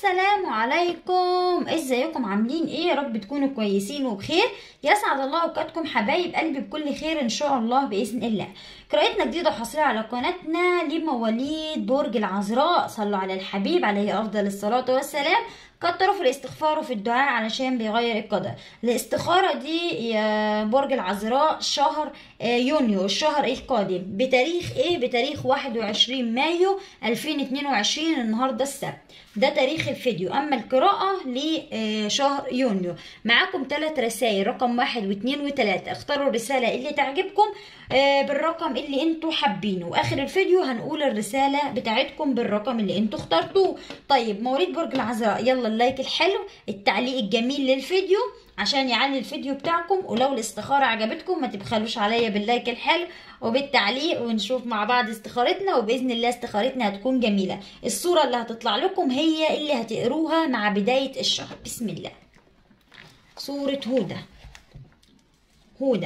السلام عليكم ازيكم عاملين ايه يا رب تكونوا كويسين وبخير يسعد الله اوقاتكم حبايب قلبي بكل خير ان شاء الله باذن الله قراءتنا جديده وحصريه على قناتنا لمواليد برج العذراء صلوا على الحبيب عليه افضل الصلاه والسلام كتروا في الاستغفار وفي الدعاء علشان بيغير القدر الاستخارة دي يا برج العذراء شهر آه، يونيو الشهر القادم بتاريخ ايه بتاريخ 21 مايو 2022 النهارده السبت ده تاريخ الفيديو اما القراءة لشهر يونيو معاكم ثلاث رسائل رقم واحد واثنين وثلاثة اختاروا الرسالة اللي تعجبكم آه، بالرقم اللي انتوا حابينه واخر الفيديو هنقول الرسالة بتاعتكم بالرقم اللي انتوا اخترتوه طيب مواليد برج العذراء يلا اللايك الحلو التعليق الجميل للفيديو عشان يعلي الفيديو بتاعكم ولو الاستخارة عجبتكم ما تبخلوش عليا باللايك الحلو وبالتعليق ونشوف مع بعض استخارتنا وبإذن الله استخارتنا هتكون جميلة الصورة اللي هتطلع لكم هي اللي هتقروها مع بداية الشهر بسم الله صورة هودة هودة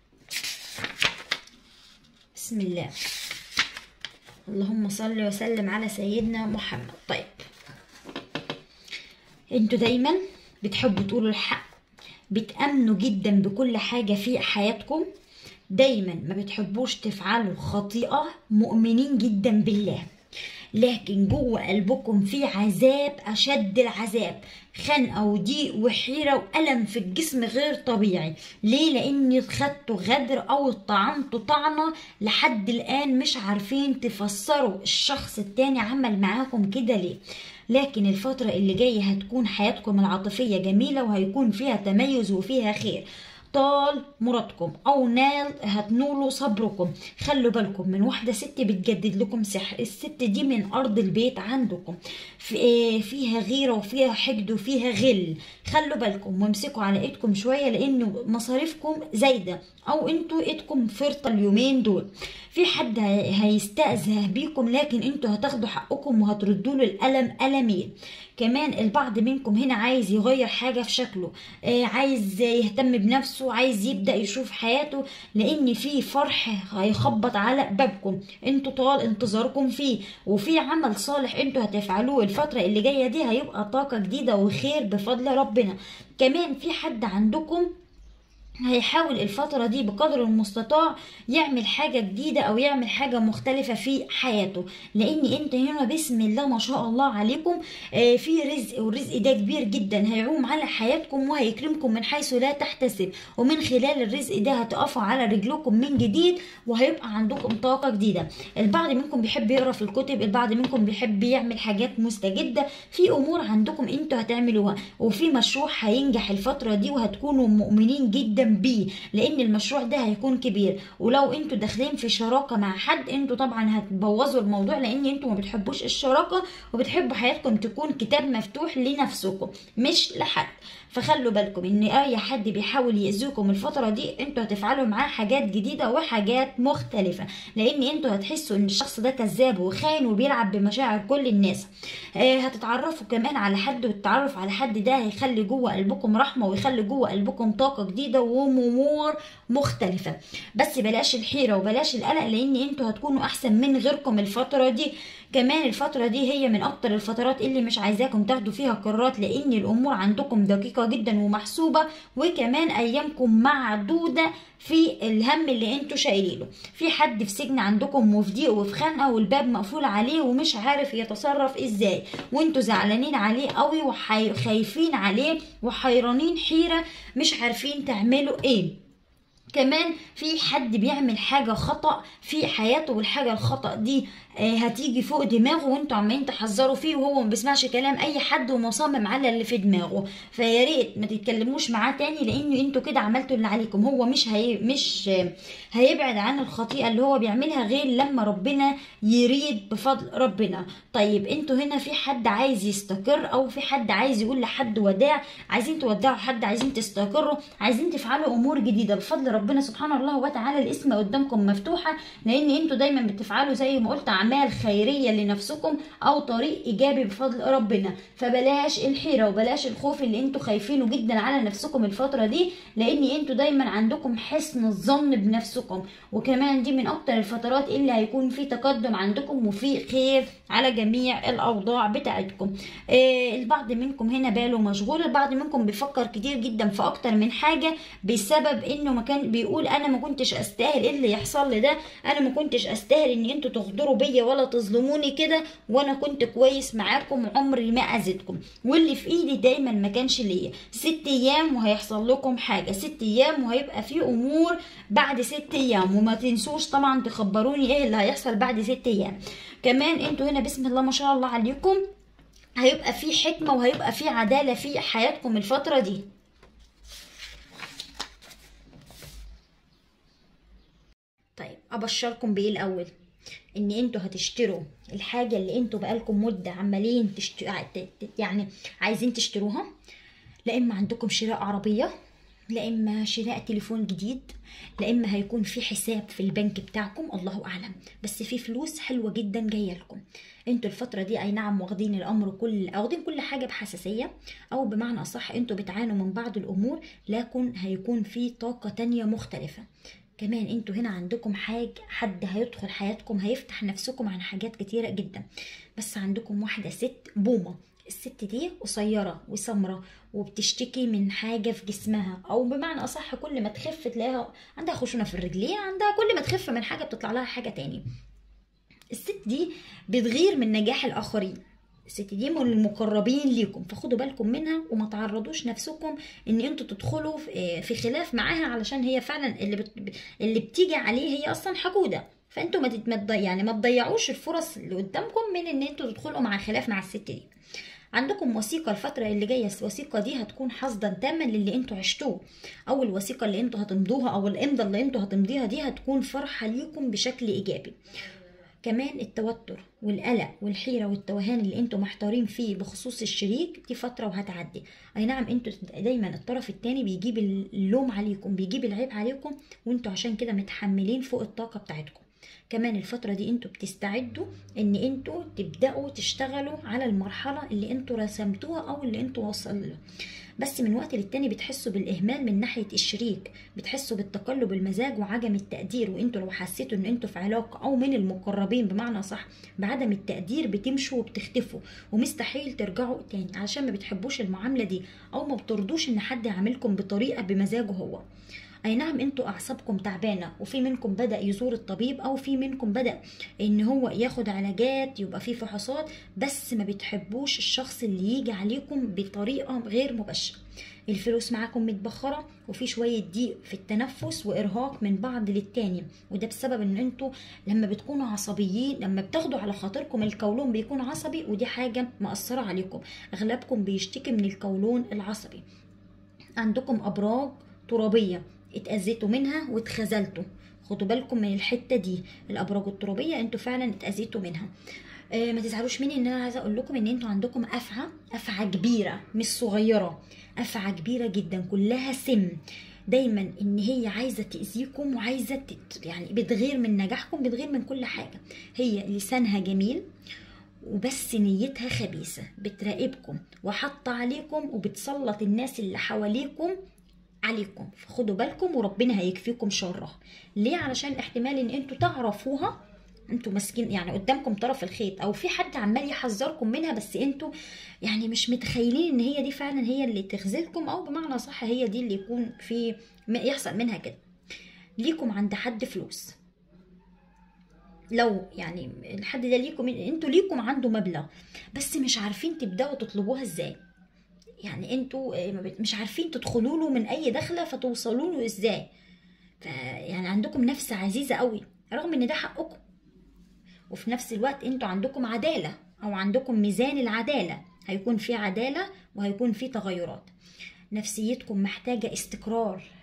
بسم الله اللهم صل وسلم على سيدنا محمد طيب انتوا دايما بتحبوا تقولوا الحق بتأمنوا جدا بكل حاجة في حياتكم دايما ما بتحبوش تفعلوا خطيئة مؤمنين جدا بالله لكن جوه قلبكم في عذاب أشد العذاب خنقة وضيق وحيرة وألم في الجسم غير طبيعي ليه لأن خدتوا غدر أو طعنتوا طعنة لحد الآن مش عارفين تفسروا الشخص التاني عمل معاكم كده ليه لكن الفترة اللي جاية هتكون حياتكم العاطفية جميلة وهيكون فيها تميز وفيها خير طال مرادكم او نال هتنولوا صبركم خلوا بالكم من واحده ست بتجدد لكم سحر الست دي من ارض البيت عندكم في فيها غيره وفيها حقد وفيها غل خلوا بالكم وامسكوا على ايدكم شويه لان مصاريفكم زايده او انتوا ايدكم فرطه اليومين دول في حد هيستأذى بيكم لكن انتوا هتاخدوا حقكم وهتردوا له الألم ألمين كمان البعض منكم هنا عايز يغير حاجة في شكله آه عايز يهتم بنفسه عايز يبدأ يشوف حياته لأن في فرح هيخبط على بابكم انتوا طال انتظاركم فيه وفي عمل صالح انتوا هتفعلوه الفترة اللي جاية دي هيبقى طاقة جديدة وخير بفضل ربنا كمان في حد عندكم هيحاول الفترة دي بقدر المستطاع يعمل حاجة جديدة أو يعمل حاجة مختلفة في حياته لأن أنت هنا بسم الله ما شاء الله عليكم آه، في رزق والرزق ده كبير جدا هيعوم على حياتكم وهيكرمكم من حيث لا تحتسب ومن خلال الرزق ده هتقفوا على رجلكم من جديد وهيبقى عندكم طاقة جديدة البعض منكم بيحب يقرا في الكتب البعض منكم بيحب يعمل حاجات مستجدة في أمور عندكم أنتوا هتعملوها وفي مشروع هينجح الفترة دي وهتكونوا مؤمنين جدا بيه لان المشروع ده هيكون كبير ولو انتوا داخلين في شراكه مع حد انتوا طبعا هتبوظوا الموضوع لان انتوا ما بتحبوش الشراكه وبتحبوا حياتكم تكون كتاب مفتوح لنفسكم مش لحد فخلوا بالكم ان اي حد بيحاول يأذيكم الفتره دي انتوا هتفعلوا معاه حاجات جديده وحاجات مختلفه لان انتوا هتحسوا ان الشخص ده كذاب وخاين وبيلعب بمشاعر كل الناس آه هتتعرفوا كمان على حد والتعرف على حد ده هيخلي جوه قلبكم رحمه ويخلي جوه قلبكم طاقه جديده وامور مختلفه بس بلاش الحيره وبلاش القلق لان انتوا هتكونوا احسن من غيركم الفتره دي كمان الفترة دي هي من أكتر الفترات اللي مش عايزاكم تاخدوا فيها قرارات لأن الأمور عندكم دقيقة جدا ومحسوبة وكمان أيامكم معدودة في الهم اللي انتوا شايلينه في حد في سجن عندكم وفي ضيق وفي خنقة والباب مقفول عليه ومش عارف يتصرف ازاي وانتوا زعلانين عليه قوي وخايفين عليه وحيرانين حيرة مش عارفين تعملوا ايه كمان في حد بيعمل حاجة خطأ في حياته والحاجة الخطأ دي هتيجي فوق دماغه وانتوا عمالين تحذروا فيه وهو ما بيسمعش كلام اي حد ومصمم على اللي في دماغه فيا ريت ما تتكلموش معاه تاني لان انتوا كده عملتوا اللي عليكم هو مش هي مش هيبعد عن الخطيئه اللي هو بيعملها غير لما ربنا يريد بفضل ربنا طيب انتوا هنا في حد عايز يستقر او في حد عايز يقول لحد وداع عايزين تودعوا حد عايزين تستقروا عايزين تفعلوا امور جديده بفضل ربنا سبحانه الله وتعالى الاسم قدامكم مفتوحه لان انتوا دايما بتفعلوا زي ما قلت اعمال خيريه لنفسكم او طريق ايجابي بفضل ربنا فبلاش الحيره وبلاش الخوف اللي انتوا خايفينه جدا على نفسكم الفتره دي لان انتوا دايما عندكم حسن الظن بنفسكم وكمان دي من اكتر الفترات اللي هيكون في تقدم عندكم وفي خير على جميع الاوضاع بتاعتكم آه البعض منكم هنا باله مشغول البعض منكم بيفكر كتير جدا في اكتر من حاجه بسبب انه ما كان بيقول انا ما كنتش استاهل ايه اللي يحصل لي ده انا ما كنتش استاهل ان انتوا تغدروا بيا ولا تظلموني كده وانا كنت كويس معاكم وعمري ما اذيتكم واللي في ايدي دايما ما كانش ليا ست ايام وهيحصل لكم حاجه ست ايام وهيبقى في امور بعد ست ايام وما تنسوش طبعا تخبروني ايه اللي هيحصل بعد ست ايام كمان انتوا هنا بسم الله ما شاء الله عليكم هيبقى في حكمه وهيبقى في عداله في حياتكم الفتره دي طيب ابشركم بايه الاول ان انتوا هتشتروا الحاجه اللي انتوا بقالكم مده عمالين تشت... يعني عايزين تشتروها لا اما عندكم شراء عربيه لا اما شراء تليفون جديد لا اما هيكون في حساب في البنك بتاعكم الله اعلم بس في فلوس حلوه جدا جايه لكم انتوا الفتره دي اي نعم واخدين الامر كل واخدين كل حاجه بحساسيه او بمعنى اصح انتوا بتعانوا من بعض الامور لكن هيكون في طاقه تانية مختلفه كمان انتوا هنا عندكم حاجة حد هيدخل حياتكم هيفتح نفسكم عن حاجات كتيرة جدا بس عندكم واحدة ست بومة الست دي قصيرة وسمرة وبتشتكي من حاجة في جسمها أو بمعنى أصح كل ما تخف تلاقيها عندها خشونة في الرجلين عندها كل ما تخف من حاجة بتطلع لها حاجة تاني الست دي بتغير من نجاح الآخرين الست دي من المقربين ليكم فخدوا بالكم منها وما تعرضوش نفسكم ان انتوا تدخلوا في خلاف معاها علشان هي فعلا اللي بت... اللي بتيجي عليه هي اصلا حقوده فانتوا ما تتمد... يعني ما تضيعوش الفرص اللي قدامكم من ان انتوا تدخلوا مع خلاف مع الست دي عندكم وثيقه الفتره اللي جايه الوثيقه دي هتكون حصدا تاما للي انتوا عشتوه او الوثيقه اللي انتوا هتمضوها او الامضه اللي انتوا هتمضيها دي هتكون فرحه ليكم بشكل ايجابي كمان التوتر والقلق والحيرة والتوهان اللي انتوا محتارين فيه بخصوص الشريك دي فترة وهتعدي اي نعم انتوا دايما الطرف التاني بيجيب اللوم عليكم بيجيب العيب عليكم وانتوا عشان كده متحملين فوق الطاقة بتاعتكم كمان الفترة دي انتوا بتستعدوا ان انتوا تبدأوا تشتغلوا على المرحلة اللي انتوا رسمتوها او اللي انتوا وصلوا بس من وقت للتاني بتحسوا بالاهمال من ناحيه الشريك بتحسوا بالتقلب المزاج وعدم التقدير وانتوا لو حسيتوا ان انتوا في علاقه او من المقربين بمعنى صح بعدم التقدير بتمشوا وبتختفوا ومستحيل ترجعوا تاني علشان ما بتحبوش المعامله دي او ما بترضوش ان حد يعاملكم بطريقه بمزاجه هو اي نعم انتوا اعصابكم تعبانه وفي منكم بدا يزور الطبيب او في منكم بدا ان هو ياخد علاجات يبقى في فحوصات بس ما بتحبوش الشخص اللي يجي عليكم بطريقه غير مباشره الفلوس معاكم متبخرة وفي شوية ضيق في التنفس وإرهاق من بعض للتاني وده بسبب إن انتوا لما بتكونوا عصبيين لما بتاخدوا على خاطركم القولون بيكون عصبي ودي حاجة مأثرة عليكم أغلبكم بيشتكي من القولون العصبي عندكم أبراج ترابية اتأذيتوا منها واتخذلتوا خدوا بالكم من الحتة دي الأبراج الترابية انتوا فعلا اتأذيتوا منها آه ما تزعلوش مني ان انا عايزه اقول لكم ان انتوا عندكم افعى افعى كبيره مش صغيره افعى كبيره جدا كلها سم دايما ان هي عايزه تاذيكم وعايزه تت يعني بتغير من نجاحكم بتغير من كل حاجه هي لسانها جميل وبس نيتها خبيثه بتراقبكم وحاطه عليكم وبتسلط الناس اللي حواليكم عليكم فخدوا بالكم وربنا هيكفيكم شرها ليه علشان احتمال ان انتوا تعرفوها انتوا ماسكين يعني قدامكم طرف الخيط او في حد عمال يحذركم منها بس انتوا يعني مش متخيلين ان هي دي فعلا هي اللي تخذلكم او بمعنى صح هي دي اللي يكون في يحصل منها كده ليكم عند حد فلوس لو يعني الحد ده ليكم انتوا ليكم عنده مبلغ بس مش عارفين تبداوا تطلبوها ازاي يعني انتوا مش عارفين تدخلوا له من اي دخله فتوصلوا له ازاي يعني عندكم نفس عزيزه قوي رغم ان ده حقكم وفي نفس الوقت انتوا عندكم عداله او عندكم ميزان العداله هيكون في عداله وهيكون في تغيرات نفسيتكم محتاجه استقرار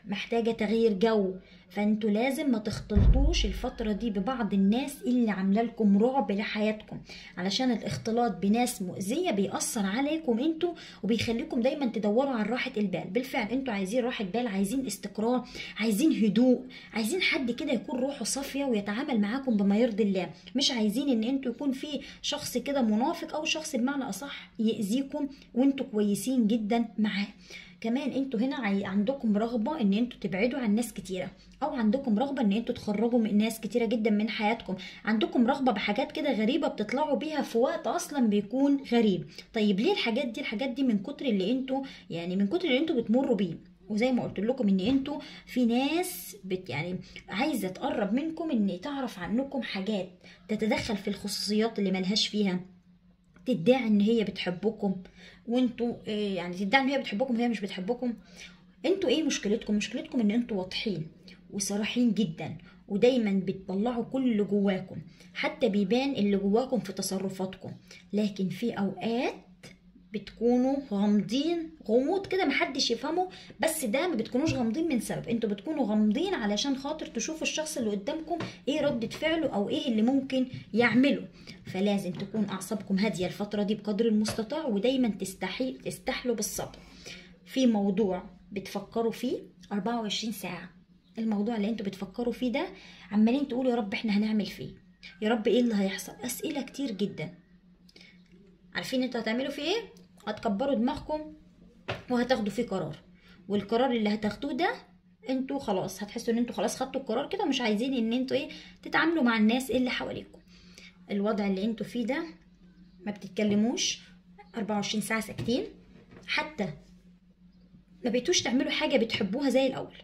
محتاجة تغيير جو فانتوا لازم ما تختلطوش الفترة دي ببعض الناس اللي عاملة لكم رعب لحياتكم علشان الاختلاط بناس مؤذية بيأثر عليكم انتوا وبيخليكم دايما تدوروا على راحة البال بالفعل انتوا عايزين راحة بال عايزين استقرار عايزين هدوء عايزين حد كده يكون روحه صافية ويتعامل معاكم بما يرضي الله مش عايزين ان انتوا يكون في شخص كده منافق او شخص بمعنى اصح يأذيكم وانتوا كويسين جدا معاه كمان انتوا هنا عي- عندكم رغبة ان انتوا تبعدوا عن ناس كتيرة او عندكم رغبة ان انتوا تخرجوا من ناس كتيرة جدا من حياتكم عندكم رغبة بحاجات كده غريبة بتطلعوا بيها في وقت اصلا بيكون غريب طيب ليه الحاجات دي الحاجات دي من كتر اللي انتوا يعني من كتر اللي انتوا بتمروا بيه وزي ما قلت لكم ان انتوا في ناس بت يعني عايزه تقرب منكم ان تعرف عنكم حاجات تتدخل في الخصوصيات اللي ملهاش فيها تدعي ان هي بتحبكم وانتوا إيه يعني تدعي ان هي بتحبكم وهي مش بتحبكم انتوا ايه مشكلتكم مشكلتكم ان انتوا واضحين وصريحين جدا ودايما بتطلعوا كل اللي جواكم حتى بيبان اللي جواكم في تصرفاتكم لكن في اوقات بتكونوا غامضين غموض كده محدش يفهمه بس ده ما بتكونوش غامضين من سبب انتوا بتكونوا غامضين علشان خاطر تشوفوا الشخص اللي قدامكم ايه ردة فعله او ايه اللي ممكن يعمله فلازم تكون اعصابكم هادية الفترة دي بقدر المستطاع ودايما تستحي تستحلوا بالصبر في موضوع بتفكروا فيه 24 ساعة الموضوع اللي انتوا بتفكروا فيه ده عمالين تقولوا يا رب احنا هنعمل فيه يا رب ايه اللي هيحصل اسئلة كتير جدا عارفين انتوا هتعملوا فيه ايه هتكبروا دماغكم وهتاخدوا فيه قرار والقرار اللي هتاخدوه ده انتوا خلاص هتحسوا ان انتوا خلاص خدتوا القرار كده ومش عايزين ان انتوا ايه تتعاملوا مع الناس اللي حواليكم الوضع اللي انتوا فيه ده ما بتتكلموش 24 ساعة ساكتين حتى ما بقيتوش تعملوا حاجة بتحبوها زي الأول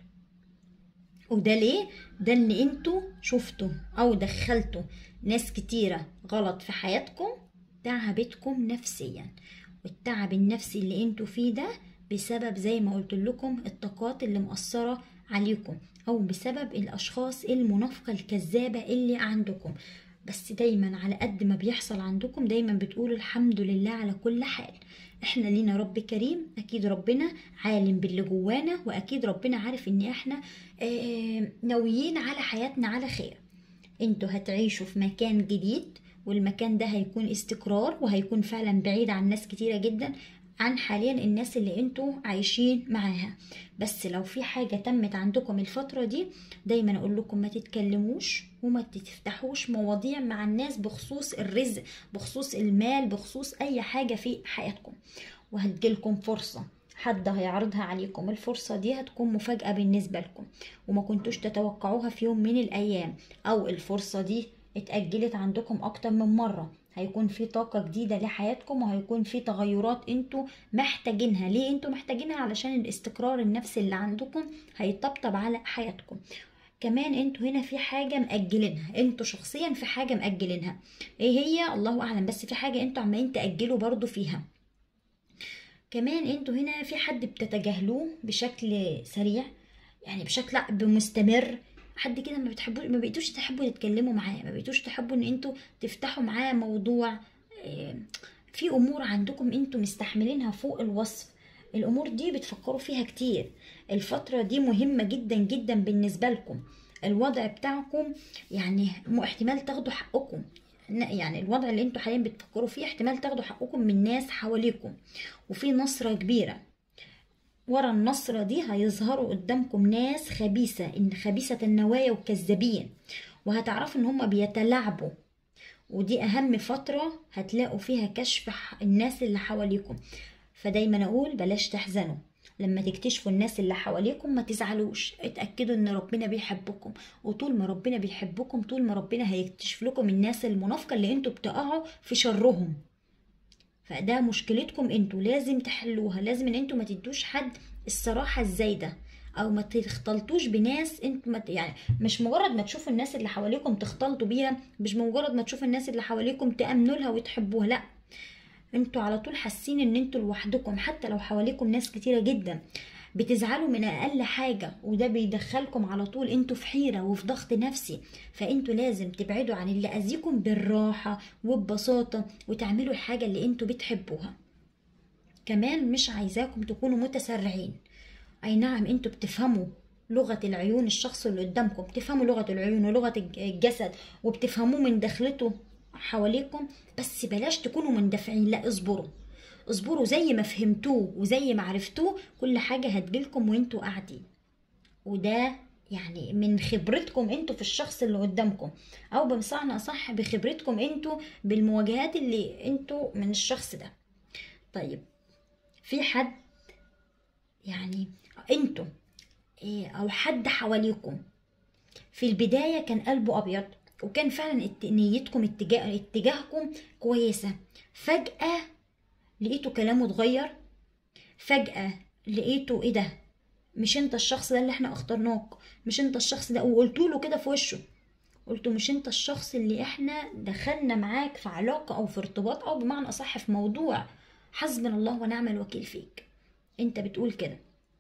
وده ليه؟ ده ان انتوا شفتوا او دخلتوا ناس كتيرة غلط في حياتكم تعبتكم نفسيا والتعب النفسي اللي انتوا فيه ده بسبب زي ما قلت لكم الطاقات اللي مؤثرة عليكم او بسبب الاشخاص المنافقة الكذابة اللي عندكم بس دايما على قد ما بيحصل عندكم دايما بتقولوا الحمد لله على كل حال احنا لينا رب كريم اكيد ربنا عالم باللي جوانا واكيد ربنا عارف ان احنا اه ناويين على حياتنا على خير انتوا هتعيشوا في مكان جديد والمكان ده هيكون استقرار وهيكون فعلا بعيد عن ناس كتيرة جدا عن حاليا الناس اللي انتوا عايشين معاها بس لو في حاجة تمت عندكم الفترة دي دايما اقول لكم ما تتكلموش وما تفتحوش مواضيع مع الناس بخصوص الرزق بخصوص المال بخصوص اي حاجة في حياتكم وهتجيلكم فرصة حد هيعرضها عليكم الفرصة دي هتكون مفاجأة بالنسبة لكم وما كنتوش تتوقعوها في يوم من الأيام أو الفرصة دي اتأجلت عندكم أكتر من مرة هيكون في طاقة جديدة لحياتكم وهيكون في تغيرات انتوا محتاجينها ليه انتوا محتاجينها علشان الاستقرار النفسي اللي عندكم هيطبطب على حياتكم كمان انتوا هنا في حاجة مأجلينها انتوا شخصيا في حاجة مأجلينها ايه هي الله اعلم بس في حاجة انتوا عمالين تأجلوا برضو فيها كمان انتوا هنا في حد بتتجاهلوه بشكل سريع يعني بشكل مستمر حد كده ما بتحبوا ما بقيتوش تحبوا تتكلموا معاه ما بقيتوش تحبوا ان انتوا تفتحوا معاه موضوع في امور عندكم انتوا مستحملينها فوق الوصف الامور دي بتفكروا فيها كتير الفترة دي مهمة جدا جدا بالنسبة لكم الوضع بتاعكم يعني احتمال تاخدوا حقكم يعني الوضع اللي انتوا حاليا بتفكروا فيه احتمال تاخدوا حقكم من ناس حواليكم وفي نصرة كبيرة ورا النصرة دي هيظهروا قدامكم ناس خبيثة إن خبيثة النوايا وكذابين وهتعرفوا إن هما بيتلاعبوا ودي أهم فترة هتلاقوا فيها كشف الناس اللي حواليكم فدايما أقول بلاش تحزنوا لما تكتشفوا الناس اللي حواليكم ما تزعلوش اتأكدوا ان ربنا بيحبكم وطول ما ربنا بيحبكم طول ما ربنا هيكتشف لكم الناس المنافقة اللي انتوا بتقعوا في شرهم فده مشكلتكم انتوا لازم تحلوها لازم ان انتوا ما تدوش حد الصراحة الزايدة او ما تختلطوش بناس انتوا مت... يعني مش مجرد ما تشوفوا الناس اللي حواليكم تختلطوا بيها مش مجرد ما تشوفوا الناس اللي حواليكم تأمنوا لها وتحبوها لا انتوا على طول حاسين ان انتوا لوحدكم حتى لو حواليكم ناس كتيرة جدا بتزعلوا من اقل حاجة وده بيدخلكم على طول انتوا في حيرة وفي ضغط نفسي فانتوا لازم تبعدوا عن اللي اذيكم بالراحة وببساطة وتعملوا الحاجة اللي انتوا بتحبوها كمان مش عايزاكم تكونوا متسرعين اي نعم انتوا بتفهموا لغة العيون الشخص اللي قدامكم بتفهموا لغة العيون ولغة الج- الجسد وبتفهموه من دخلته حواليكم بس بلاش تكونوا مندفعين لا اصبروا اصبروا زي ما فهمتوه وزي ما عرفتوه كل حاجة هتجيلكم وانتوا قاعدين وده يعني من خبرتكم انتوا في الشخص اللي قدامكم او بمعنى اصح بخبرتكم انتوا بالمواجهات اللي انتوا من الشخص ده طيب في حد يعني انتوا إيه، او حد حواليكم في البداية كان قلبه ابيض وكان فعلا ات- نيتكم اتجاه اتجاهكم كويسة فجأة لقيتوا كلامه اتغير فجأة لقيته ايه ده مش انت الشخص ده اللي احنا اخترناك مش انت الشخص ده وقلتوا له كده في وشه قلتوا مش انت الشخص اللي احنا دخلنا معاك في علاقة او في ارتباط او بمعنى اصح في موضوع حسبنا الله ونعم الوكيل فيك انت بتقول كده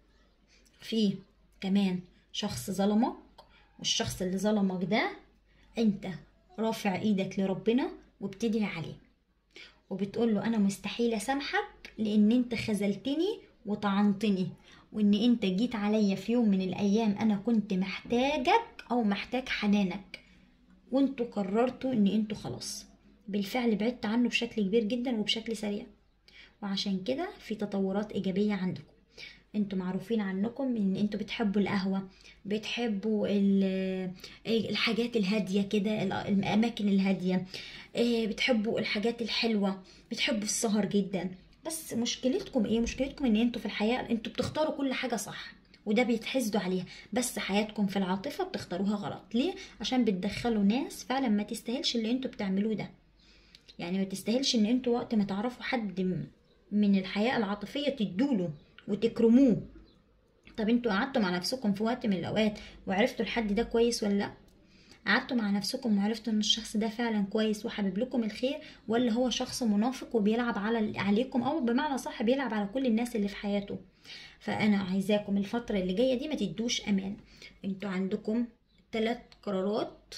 في كمان شخص ظلمك والشخص اللي ظلمك ده انت رافع ايدك لربنا وبتدعي عليه وبتقول له انا مستحيل اسامحك لان انت خذلتني وطعنتني وان انت جيت عليا في يوم من الايام انا كنت محتاجك او محتاج حنانك وانتوا قررتوا ان انتوا خلاص بالفعل بعدت عنه بشكل كبير جدا وبشكل سريع وعشان كده في تطورات ايجابيه عندكم انتوا معروفين عنكم ان انتوا بتحبوا القهوه بتحبوا ال- الحاجات الهاديه كده ال- الاماكن الهاديه إيه، بتحبوا الحاجات الحلوه بتحبوا السهر جدا بس مشكلتكم ايه مشكلتكم ان انتوا في الحياه انتوا بتختاروا كل حاجه صح وده بيتحسدوا عليها بس حياتكم في العاطفه بتختاروها غلط ليه عشان بتدخلوا ناس فعلا ما تستاهلش اللي انتوا بتعملوه ده يعني ما تستاهلش ان انتوا وقت ما تعرفوا حد م- من الحياه العاطفيه تدوله وتكرموه طب انتوا قعدتوا مع نفسكم في وقت من الاوقات وعرفتوا الحد ده كويس ولا لا قعدتوا مع نفسكم وعرفتوا ان الشخص ده فعلا كويس وحابب لكم الخير ولا هو شخص منافق وبيلعب على عليكم او بمعنى صح بيلعب على كل الناس اللي في حياته فانا عايزاكم الفتره اللي جايه دي ما تدوش امان انتوا عندكم ثلاث قرارات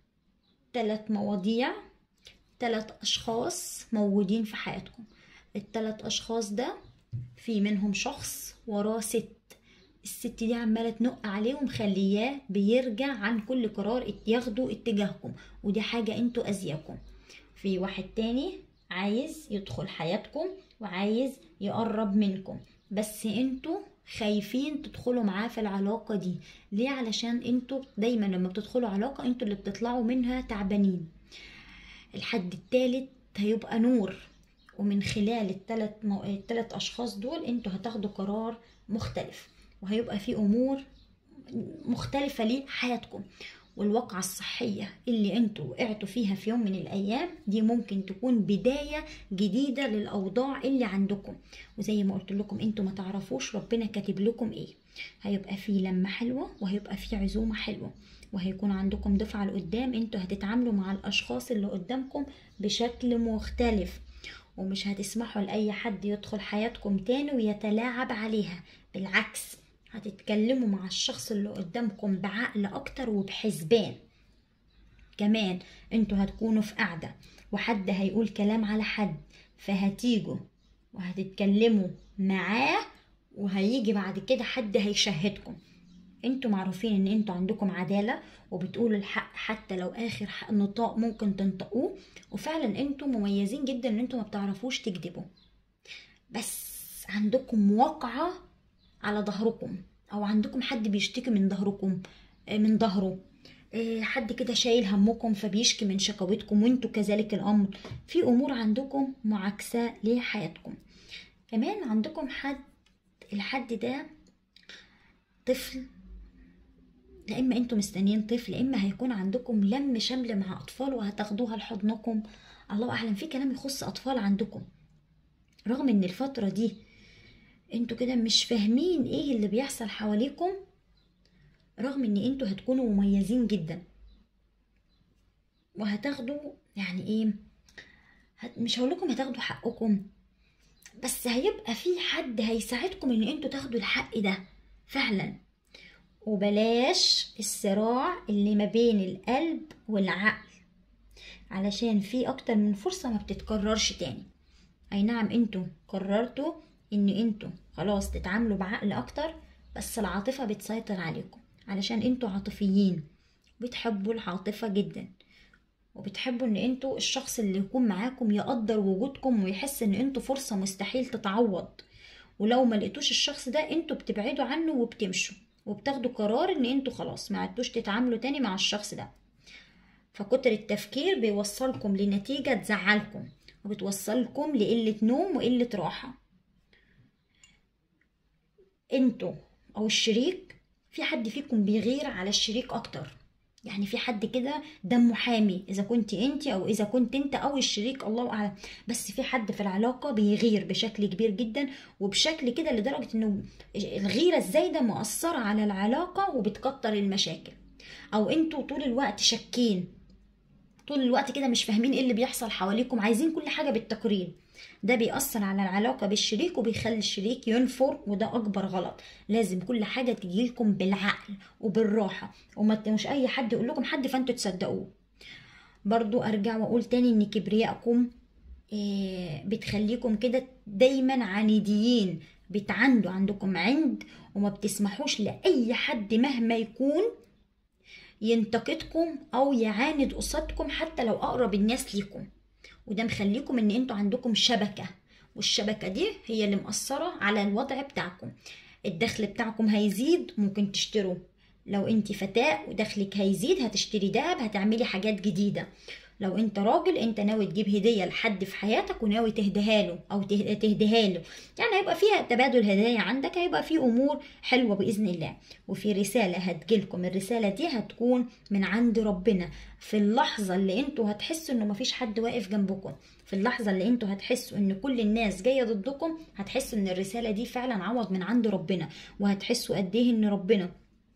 ثلاث مواضيع ثلاث اشخاص موجودين في حياتكم الثلاث اشخاص ده في منهم شخص وراه ست الست دي عماله تنق عليه ومخلياه بيرجع عن كل قرار ياخده اتجاهكم ودي حاجه انتوا اذياكم في واحد تاني عايز يدخل حياتكم وعايز يقرب منكم بس انتوا خايفين تدخلوا معاه في العلاقة دي ليه علشان انتوا دايما لما بتدخلوا علاقة انتوا اللي بتطلعوا منها تعبانين الحد التالت هيبقى نور ومن خلال التلات, مو... التلات أشخاص دول انتوا هتاخدوا قرار مختلف وهيبقى في أمور مختلفة لحياتكم والواقعة الصحية اللي انتوا وقعتوا فيها في يوم من الأيام دي ممكن تكون بداية جديدة للأوضاع اللي عندكم وزي ما قلت لكم انتوا ما تعرفوش ربنا كاتب لكم ايه هيبقى في لمة حلوة وهيبقى في عزومة حلوة وهيكون عندكم دفعة لقدام انتوا هتتعاملوا مع الأشخاص اللي قدامكم بشكل مختلف ومش هتسمحوا لأي حد يدخل حياتكم تاني ويتلاعب عليها بالعكس هتتكلموا مع الشخص اللي قدامكم بعقل أكتر وبحسبان كمان انتوا هتكونوا في قعدة وحد هيقول كلام على حد فهتيجوا وهتتكلموا معاه وهيجي بعد كده حد هيشهدكم انتوا معروفين ان انتوا عندكم عدالة وبتقولوا الحق حتى لو اخر حق نطاق ممكن تنطقوه وفعلا انتوا مميزين جدا ان انتوا ما بتعرفوش تكذبوا بس عندكم واقعة على ظهركم او عندكم حد بيشتكي من ظهركم من ظهره حد كده شايل همكم فبيشكي من شكاوتكم وانتوا كذلك الامر في امور عندكم معاكسة لحياتكم كمان عندكم حد الحد ده طفل لا اما انتوا مستنيين طفل يا اما هيكون عندكم لم شمل مع اطفال وهتاخدوها لحضنكم الله اعلم في كلام يخص اطفال عندكم رغم ان الفتره دي انتوا كده مش فاهمين ايه اللي بيحصل حواليكم رغم ان انتوا هتكونوا مميزين جدا وهتاخدوا يعني ايه هت مش هقول لكم هتاخدوا حقكم بس هيبقى في حد هيساعدكم ان انتوا تاخدوا الحق ده فعلا وبلاش الصراع اللي ما بين القلب والعقل علشان في اكتر من فرصة ما بتتكررش تاني اي نعم انتوا قررتوا ان انتوا خلاص تتعاملوا بعقل اكتر بس العاطفة بتسيطر عليكم علشان انتوا عاطفيين بتحبوا العاطفة جدا وبتحبوا ان انتوا الشخص اللي يكون معاكم يقدر وجودكم ويحس ان انتوا فرصة مستحيل تتعوض ولو ما لقيتوش الشخص ده انتوا بتبعدوا عنه وبتمشوا وبتاخدوا قرار ان انتوا خلاص ما عدتوش تتعاملوا تاني مع الشخص ده فكتر التفكير بيوصلكم لنتيجة تزعلكم وبتوصلكم لقلة نوم وقلة راحة انتوا او الشريك في حد فيكم بيغير على الشريك اكتر يعني في حد كده دمه حامي اذا كنت انت او اذا كنت انت او الشريك الله اعلم بس في حد في العلاقه بيغير بشكل كبير جدا وبشكل كده لدرجه انه الغيره الزايده مؤثره على العلاقه وبتكتر المشاكل او انتوا طول الوقت شاكين طول الوقت كده مش فاهمين ايه اللي بيحصل حواليكم عايزين كل حاجه بالتقرير ده بيأثر على العلاقة بالشريك وبيخلي الشريك ينفر وده أكبر غلط لازم كل حاجة تجيلكم بالعقل وبالراحة وما مش أي حد يقول لكم حد فانتوا تصدقوه برضو أرجع وأقول تاني إن كبريائكم إيه بتخليكم كده دايما عنيديين بتعندوا عندكم عند وما بتسمحوش لأي حد مهما يكون ينتقدكم أو يعاند قصادكم حتى لو أقرب الناس ليكم وده مخليكم ان انتوا عندكم شبكة والشبكة دي هي اللي مأثرة على الوضع بتاعكم الدخل بتاعكم هيزيد ممكن تشتروا لو انت فتاة ودخلك هيزيد هتشتري دهب هتعملي حاجات جديدة لو انت راجل انت ناوي تجيب هدية لحد في حياتك وناوي تهديها له او تهديها له يعني هيبقى فيها تبادل هدايا عندك هيبقى في امور حلوة باذن الله وفي رسالة هتجيلكم الرسالة دي هتكون من عند ربنا في اللحظة اللي انتوا هتحسوا انه مفيش حد واقف جنبكم في اللحظة اللي انتوا هتحسوا ان كل الناس جاية ضدكم هتحسوا ان الرسالة دي فعلا عوض من عند ربنا وهتحسوا قد ايه ان ربنا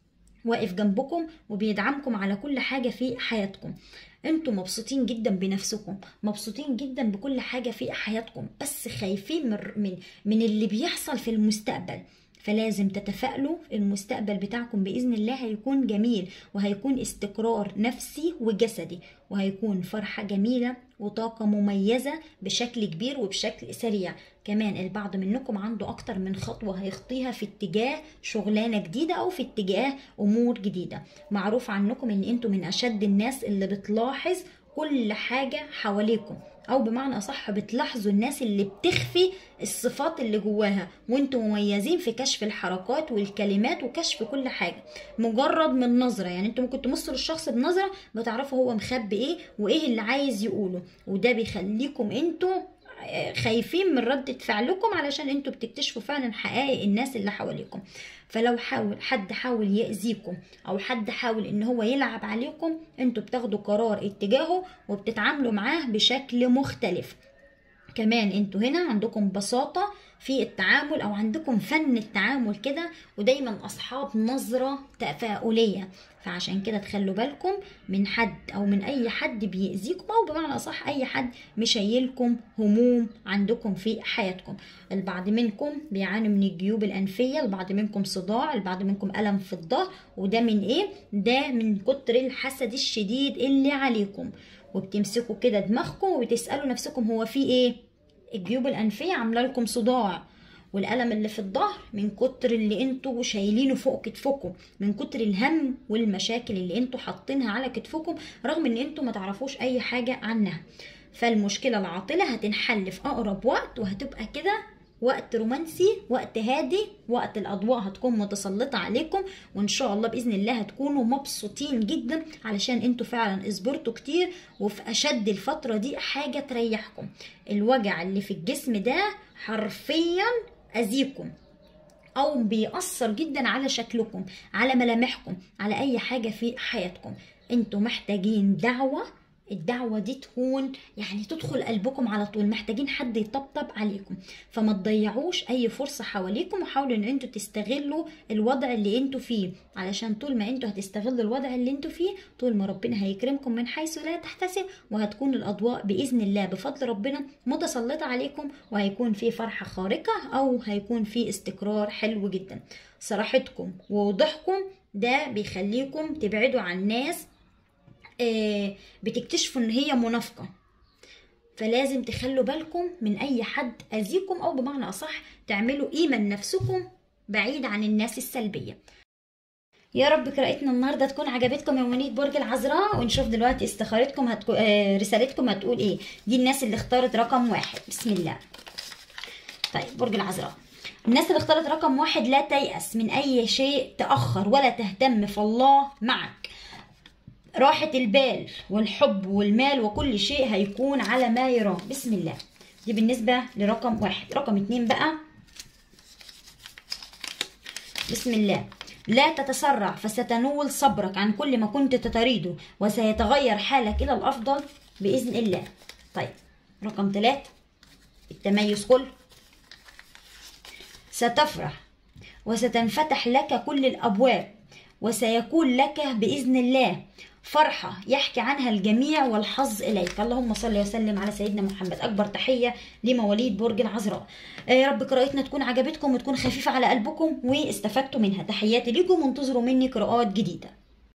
واقف جنبكم وبيدعمكم على كل حاجة في حياتكم انتوا مبسوطين جدا بنفسكم مبسوطين جدا بكل حاجة في حياتكم بس خايفين من من من اللي بيحصل في المستقبل فلازم تتفائلوا المستقبل بتاعكم بإذن الله هيكون جميل وهيكون استقرار نفسي وجسدي وهيكون فرحة جميلة وطاقة مميزة بشكل كبير وبشكل سريع كمان البعض منكم عنده أكتر من خطوة هيخطيها في اتجاه شغلانة جديدة أو في اتجاه أمور جديدة معروف عنكم إن أنتوا من أشد الناس اللي بتلاحظ كل حاجة حواليكم او بمعنى اصح بتلاحظوا الناس اللي بتخفي الصفات اللي جواها وانتم مميزين في كشف الحركات والكلمات وكشف كل حاجه مجرد من نظره يعني انتم ممكن تمصوا الشخص بنظره بتعرفوا هو مخبي ايه وايه اللي عايز يقوله وده بيخليكم انتوا خايفين من ردة فعلكم علشان انتوا بتكتشفوا فعلا حقائق الناس اللي حواليكم فلو حاول حد حاول يأذيكم او حد حاول ان هو يلعب عليكم انتوا بتاخدوا قرار اتجاهه وبتتعاملوا معاه بشكل مختلف كمان انتوا هنا عندكم بساطة في التعامل او عندكم فن التعامل كده ودايما اصحاب نظرة تفاؤلية فعشان كده تخلوا بالكم من حد او من اي حد بيأذيكم او بمعنى صح اي حد مشيلكم هموم عندكم في حياتكم البعض منكم بيعاني من الجيوب الانفية البعض منكم صداع البعض منكم الم في الظهر وده من ايه ده من كتر الحسد الشديد اللي عليكم وبتمسكوا كده دماغكم وبتسألوا نفسكم هو في ايه الجيوب الأنفية عاملة لكم صداع والألم اللي في الظهر من كتر اللي انتوا شايلينه فوق كتفكم من كتر الهم والمشاكل اللي انتوا حاطينها على كتفكم رغم ان انتوا ما تعرفوش اي حاجة عنها فالمشكلة العاطلة هتنحل في أقرب وقت وهتبقى كده وقت رومانسي وقت هادي وقت الاضواء هتكون متسلطه عليكم وان شاء الله باذن الله هتكونوا مبسوطين جدا علشان انتوا فعلا اصبرتوا كتير وفي اشد الفتره دي حاجه تريحكم الوجع اللي في الجسم ده حرفيا اذيكم او بيأثر جدا على شكلكم على ملامحكم على اي حاجه في حياتكم انتوا محتاجين دعوه الدعوة دي تكون يعني تدخل قلبكم على طول محتاجين حد يطبطب عليكم فما تضيعوش اي فرصة حواليكم وحاولوا ان انتوا تستغلوا الوضع اللي انتوا فيه علشان طول ما انتوا هتستغلوا الوضع اللي انتوا فيه طول ما ربنا هيكرمكم من حيث لا تحتسب وهتكون الاضواء باذن الله بفضل ربنا متسلطة عليكم وهيكون في فرحة خارقة او هيكون في استقرار حلو جدا صراحتكم ووضوحكم ده بيخليكم تبعدوا عن ناس بتكتشفوا ان هي منافقه فلازم تخلوا بالكم من اي حد اذيكم او بمعنى اصح تعملوا قيمه لنفسكم بعيد عن الناس السلبيه يا رب قراءتنا النهارده تكون عجبتكم يا مواليد برج العذراء ونشوف دلوقتي استخارتكم هتكو... آه رسالتكم هتقول ايه دي الناس اللي اختارت رقم واحد بسم الله طيب برج العذراء الناس اللي اختارت رقم واحد لا تيأس من أي شيء تأخر ولا تهتم فالله معك راحة البال والحب والمال وكل شيء هيكون على ما يرام بسم الله دي بالنسبة لرقم واحد رقم اتنين بقى بسم الله لا تتسرع فستنول صبرك عن كل ما كنت تريده وسيتغير حالك إلى الأفضل بإذن الله طيب رقم ثلاثة التميز كله ستفرح وستنفتح لك كل الأبواب وسيكون لك بإذن الله فرحة يحكي عنها الجميع والحظ إليك اللهم صل وسلم على سيدنا محمد أكبر تحية لمواليد برج العذراء يا رب قراءتنا تكون عجبتكم وتكون خفيفة على قلبكم واستفدتوا منها تحياتي لكم وانتظروا مني قراءات جديدة